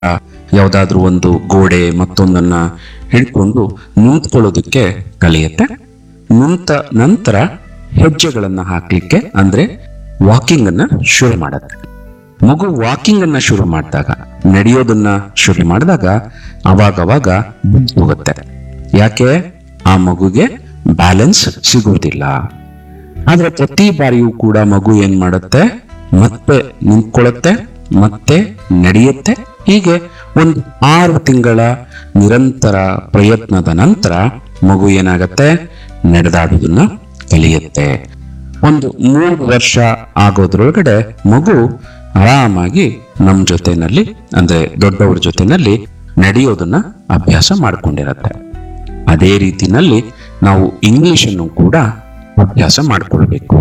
ಯಾವುದಾದ್ರೂ ಒಂದು ಗೋಡೆ ಮತ್ತೊಂದನ್ನ ಹಿಡ್ಕೊಂಡು ನಿಂತ್ಕೊಳ್ಳೋದಕ್ಕೆ ಕಲಿಯುತ್ತೆ ನಿಂತ ನಂತರ ಹೆಜ್ಜೆಗಳನ್ನ ಹಾಕ್ಲಿಕ್ಕೆ ಅಂದ್ರೆ ವಾಕಿಂಗ್ ಅನ್ನ ಶುರು ಮಾಡುತ್ತೆ ಮಗು ವಾಕಿಂಗ್ ಅನ್ನ ಶುರು ಮಾಡಿದಾಗ ನಡೆಯೋದನ್ನ ಶುರು ಮಾಡಿದಾಗ ಅವಾಗವಾಗ ಬಿದ್ದು ಹೋಗುತ್ತೆ ಯಾಕೆ ಆ ಮಗುಗೆ ಬ್ಯಾಲೆನ್ಸ್ ಸಿಗುವುದಿಲ್ಲ ಆದ್ರೆ ಪ್ರತಿ ಬಾರಿಯೂ ಕೂಡ ಮಗು ಏನ್ ಮಾಡುತ್ತೆ ಮತ್ತೆ ನಿಂತ್ಕೊಳ್ಳುತ್ತೆ ಮತ್ತೆ ನಡೆಯುತ್ತೆ ಹೀಗೆ ಒಂದು ಆರು ತಿಂಗಳ ನಿರಂತರ ಪ್ರಯತ್ನದ ನಂತರ ಮಗು ಏನಾಗತ್ತೆ ನಡೆದಾಡುವುದನ್ನ ಕಲಿಯುತ್ತೆ ಒಂದು ಮೂರು ವರ್ಷ ಆಗೋದ್ರೊಳಗಡೆ ಮಗು ಆರಾಮಾಗಿ ನಮ್ಮ ಜೊತೆನಲ್ಲಿ ಅಂದ್ರೆ ದೊಡ್ಡವ್ರ ಜೊತೆನಲ್ಲಿ ನಡೆಯೋದನ್ನ ಅಭ್ಯಾಸ ಮಾಡ್ಕೊಂಡಿರತ್ತೆ ಅದೇ ರೀತಿನಲ್ಲಿ ನಾವು ಇಂಗ್ಲಿಷ್ ಅನ್ನು ಕೂಡ ಅಭ್ಯಾಸ ಮಾಡ್ಕೊಳ್ಬೇಕು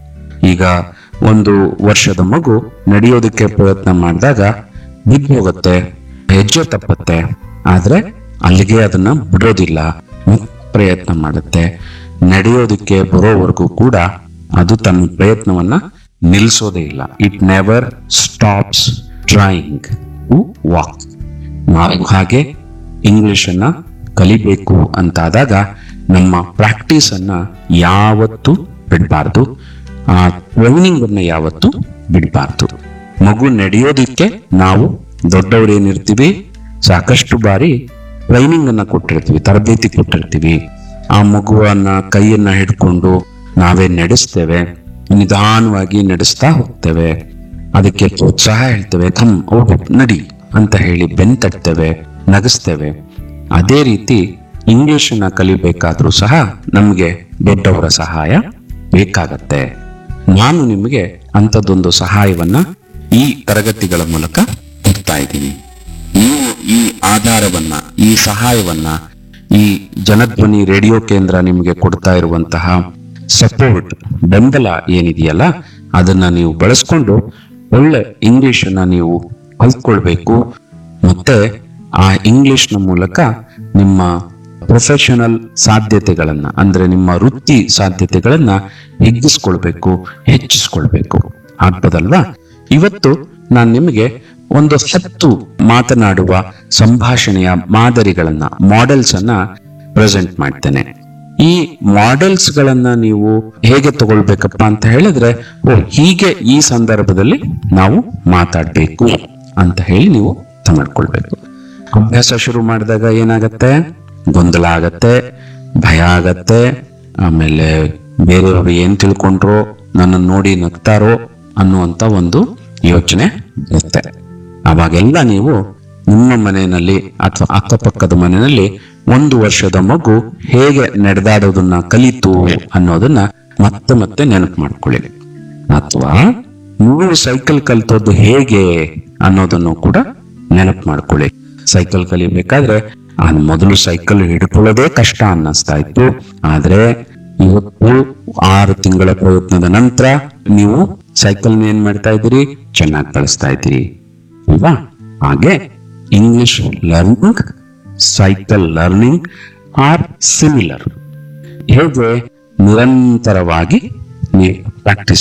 ಈಗ ಒಂದು ವರ್ಷದ ಮಗು ನಡೆಯೋದಕ್ಕೆ ಪ್ರಯತ್ನ ಮಾಡಿದಾಗ ಬಿದ್ದು ಹೋಗುತ್ತೆ ಹೆಜ್ಜೆ ತಪ್ಪತ್ತೆ ಆದ್ರೆ ಅಲ್ಲಿಗೆ ಅದನ್ನ ಬಿಡೋದಿಲ್ಲ ಮತ್ತೆ ಪ್ರಯತ್ನ ಮಾಡುತ್ತೆ ನಡೆಯೋದಕ್ಕೆ ಬರೋವರೆಗೂ ಕೂಡ ಅದು ತನ್ನ ಪ್ರಯತ್ನವನ್ನ ನಿಲ್ಲಿಸೋದೇ ಇಲ್ಲ it never stops trying to walk ನಾವು ಹಾಗೆ ಇಂಗ್ಲಿಷ್ ಅನ್ನ ಕಲಿಬೇಕು ಅಂತಾದಾಗ ನಮ್ಮ ಪ್ರಾಕ್ಟೀಸ್ ಅನ್ನ ಯಾವತ್ತೂ ಬಿಡಬಾರ್ದು ಆ ಟ್ರೈನಿಂಗ್ ಅನ್ನ ಯಾವತ್ತೂ ಬಿಡಬಾರ್ದು ಮಗು ನಡೆಯೋದಿಕ್ಕೆ ನಾವು ದೊಡ್ಡವ್ರು ಏನಿರ್ತೀವಿ ಸಾಕಷ್ಟು ಬಾರಿ ಟ್ರೈನಿಂಗ್ ಅನ್ನ ಕೊಟ್ಟಿರ್ತೀವಿ ತರಬೇತಿ ಕೊಟ್ಟಿರ್ತೀವಿ ಆ ಮಗುವನ್ನ ಕೈಯನ್ನ ಹಿಡ್ಕೊಂಡು ನಾವೇ ನಡೆಸ್ತೇವೆ ನಿಧಾನವಾಗಿ ನಡೆಸ್ತಾ ಹೋಗ್ತೇವೆ ಅದಕ್ಕೆ ಪ್ರೋತ್ಸಾಹ ಹೇಳ್ತೇವೆ ಕಮ್ ಹೋಗು ನಡಿ ಅಂತ ಹೇಳಿ ಬೆನ್ ತಟ್ತೇವೆ ನಗಿಸ್ತೇವೆ ಅದೇ ರೀತಿ ಇಂಗ್ಲಿಷ್ ನ ಕಲಿಬೇಕಾದ್ರೂ ಸಹ ನಮಗೆ ದೊಡ್ಡವರ ಸಹಾಯ ಬೇಕಾಗತ್ತೆ ನಾನು ನಿಮಗೆ ಅಂಥದ್ದೊಂದು ಸಹಾಯವನ್ನ ಈ ತರಗತಿಗಳ ಮೂಲಕ ಕೊಡ್ತಾ ಇದ್ದೀನಿ ನೀವು ಈ ಆಧಾರವನ್ನ ಈ ಸಹಾಯವನ್ನ ಈ ಜನಧ್ವನಿ ರೇಡಿಯೋ ಕೇಂದ್ರ ನಿಮಗೆ ಕೊಡ್ತಾ ಇರುವಂತಹ ಸಪೋರ್ಟ್ ಬೆಂಬಲ ಏನಿದೆಯಲ್ಲ ಅದನ್ನ ನೀವು ಬಳಸ್ಕೊಂಡು ಒಳ್ಳೆ ಇಂಗ್ಲಿಷ್ ಅನ್ನ ನೀವು ಕಲ್ತ್ಕೊಳ್ಬೇಕು ಮತ್ತೆ ಆ ಇಂಗ್ಲಿಷ್ನ ಮೂಲಕ ನಿಮ್ಮ ಪ್ರೊಫೆಷನಲ್ ಸಾಧ್ಯತೆಗಳನ್ನ ಅಂದ್ರೆ ನಿಮ್ಮ ವೃತ್ತಿ ಸಾಧ್ಯತೆಗಳನ್ನ ಹಿಗ್ಗಿಸ್ಕೊಳ್ಬೇಕು ಹೆಚ್ಚಿಸ್ಕೊಳ್ಬೇಕು ಆಗ್ತದಲ್ವಾ ಇವತ್ತು ನಾನು ನಿಮಗೆ ಒಂದು ಹತ್ತು ಮಾತನಾಡುವ ಸಂಭಾಷಣೆಯ ಮಾದರಿಗಳನ್ನ ಮಾಡೆಲ್ಸ್ ಅನ್ನ ಪ್ರೆಸೆಂಟ್ ಮಾಡ್ತೇನೆ ಈ ಮಾಡೆಲ್ಸ್ ಗಳನ್ನ ನೀವು ಹೇಗೆ ತಗೊಳ್ಬೇಕಪ್ಪ ಅಂತ ಹೇಳಿದ್ರೆ ಓ ಹೀಗೆ ಈ ಸಂದರ್ಭದಲ್ಲಿ ನಾವು ಮಾತಾಡ್ಬೇಕು ಅಂತ ಹೇಳಿ ನೀವು ಅರ್ಥ ಮಾಡ್ಕೊಳ್ಬೇಕು ಅಭ್ಯಾಸ ಶುರು ಮಾಡಿದಾಗ ಏನಾಗತ್ತೆ ಗೊಂದಲ ಆಗತ್ತೆ ಭಯ ಆಗತ್ತೆ ಆಮೇಲೆ ಬೇರೆಯವರು ಏನ್ ತಿಳ್ಕೊಂಡ್ರೋ ನನ್ನ ನೋಡಿ ನಗ್ತಾರೋ ಅನ್ನುವಂತ ಒಂದು ಯೋಚನೆ ಬರುತ್ತೆ ಅವಾಗೆಲ್ಲ ನೀವು ನಿಮ್ಮ ಮನೆಯಲ್ಲಿ ಅಥವಾ ಅಕ್ಕಪಕ್ಕದ ಮನೆಯಲ್ಲಿ ಒಂದು ವರ್ಷದ ಮಗು ಹೇಗೆ ನಡೆದಾಡೋದನ್ನ ಕಲಿತು ಅನ್ನೋದನ್ನ ಮತ್ತೆ ಮತ್ತೆ ನೆನಪು ಮಾಡ್ಕೊಳ್ಳಿ ಅಥವಾ ನೀವು ಸೈಕಲ್ ಕಲಿತದ್ದು ಹೇಗೆ ಅನ್ನೋದನ್ನು ಕೂಡ ನೆನಪು ಮಾಡ್ಕೊಳ್ಳಿ ಸೈಕಲ್ ಕಲಿಬೇಕಾದ್ರೆ ಆ ಮೊದಲು ಸೈಕಲ್ ಹಿಡ್ಕೊಳ್ಳೋದೇ ಕಷ್ಟ ಅನ್ನಿಸ್ತಾ ಇತ್ತು ಆದ್ರೆ ಇವತ್ತು ಆರು ತಿಂಗಳ ಪ್ರಯತ್ನದ ನಂತರ ನೀವು ಸೈಕಲ್ ಏನ್ ಮಾಡ್ತಾ ಇದ್ದೀರಿ ಚೆನ್ನಾಗಿ ಕಳಿಸ್ತಾ ಇದ್ದೀರಿ ಅಲ್ವಾ ಹಾಗೆ English learning cycle learning are similar ಹೇಗೆ ನಿರಂತರವಾಗಿ ನೀವು ಪ್ರಾಕ್ಟೀಸ್